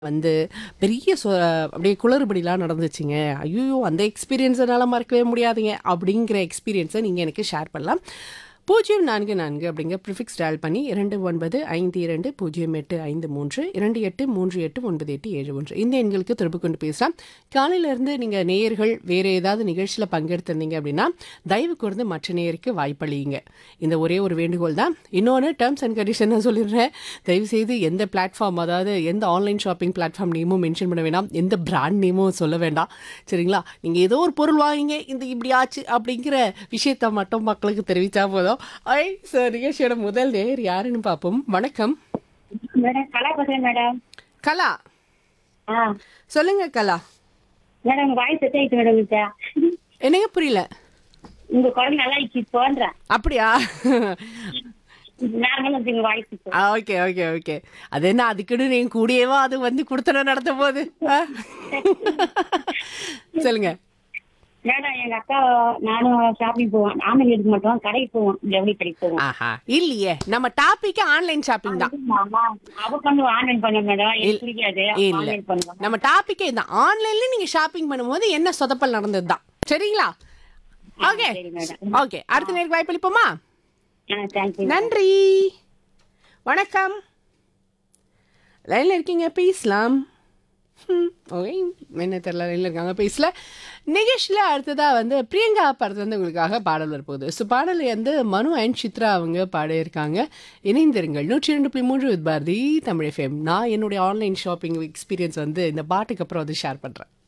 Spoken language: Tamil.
வந்து பெரிய சொ அப்படியே குளறுபடிலாம் நடந்துச்சுங்க ஐயோ அந்த எக்ஸ்பீரியன்ஸை என்னால் மறக்கவே முடியாதுங்க அப்படிங்கிற எக்ஸ்பீரியன்ஸை நீங்கள் எனக்கு ஷேர் பண்ணலாம் பூஜ்ஜியம் நான்கு நான்கு அப்படிங்கிற ப்ரிஃபிக்ஸ் டயல் பண்ணி இரண்டு ஒன்பது ஐந்து இரண்டு பூஜ்ஜியம் எட்டு ஐந்து மூன்று இரண்டு எட்டு மூன்று எட்டு ஒன்பது எட்டு ஏழு ஒன்று இந்த எண்களுக்கு தொடர்பு கொண்டு பேசலாம் காலையிலேருந்து நீங்கள் நேயர்கள் வேறு ஏதாவது நிகழ்ச்சியில் பங்கெடுத்திருந்தீங்க அப்படின்னா தயவு கூர்ந்து மற்ற நேயருக்கு வாய்ப்பளியுங்க இந்த ஒரே ஒரு வேண்டுகோள் தான் இன்னொன்று டேர்ம்ஸ் அண்ட் கண்டிஷன் நான் சொல்லிடுறேன் தயவு செய்து எந்த பிளாட்ஃபார்ம் அதாவது எந்த ஆன்லைன் ஷாப்பிங் பிளாட்ஃபார்ம் நேமும் மென்ஷன் பண்ண வேண்டாம் எந்த பிராண்ட் நேமும் சொல்ல வேண்டாம் சரிங்களா நீங்கள் ஏதோ ஒரு பொருள் வாங்கிங்க இந்த இப்படி ஆச்சு அப்படிங்கிற விஷயத்த மட்டும் மக்களுக்கு தெரிவித்தா போதும் ஐ சார் நிகழ்ச்சியோட முதல் நேர் யாருன்னு பார்ப்போம் வணக்கம் மேடம் கலா பேசுறேன் மேடம் கலா ஆ சொல்லுங்க கலா மேடம் உங்க வாய்ஸ் செட் ஆயிடுச்சு மேடம் இப்ப என்னங்க புரியல உங்க குரல் நல்லா ஆயிடுச்சு இப்போன்றேன் அப்படியா நார்மலா இருக்கு உங்க வாய்ஸ் இப்போ ஓகே ஓகே ஓகே அது என்ன அதுக்குன்னு நீங்க கூடியவா அது வந்து கொடுத்தன நடத்த போகுது ஆ? சொல்லுங்க மேடம் எங்க அக்கா நானும் ஷாப்பிங் போவோம் ஆன்லைன் எடுக்க மாட்டோம் கடைக்கு போவோம் ஜவுளி கடைக்கு போவோம் ஆஹா இல்லையே நம்ம டாபிக் ஆன்லைன் ஷாப்பிங் தான் ஆமா. அவ பண்ணுவோம் ஆன்லைன் பண்ண மேடம் இல்ல. எனக்கு பிடிக்காது இல்ல ஆன்லைன் பண்ணுவோம் நம்ம டாபிக்கே இந்த ஆன்லைன்ல நீங்க ஷாப்பிங் பண்ணும்போது என்ன சொதப்பல் நடந்தது தான் சரிங்களா ஓகே சரி மேடம் ஓகே அடுத்த நேருக்கு வாய்ப்பளிப்போமா ஆ தேங்க்யூ நன்றி வணக்கம் லைன்ல இருக்கீங்க பேசலாம் ம், ஓகே என்ன தெரியல லைன்ல இருக்காங்க பேசல நிகழ்ச்சியில் அடுத்ததாக வந்து பிரியங்கா படத்துல வந்து உங்களுக்காக பாடல் வரப்போகுது ஸோ பாடல் வந்து மனு அண்ட் சித்ரா அவங்க பாடியிருக்காங்க இணைந்திருங்கள் நூற்றி ரெண்டு புள்ளி மூன்று வித் பாரதி தமிழ் எஃப்எம் நான் என்னுடைய ஆன்லைன் ஷாப்பிங் எக்ஸ்பீரியன்ஸ் வந்து இந்த பாட்டுக்கு அப்புறம் வந்து ஷேர் பண்ணுறேன்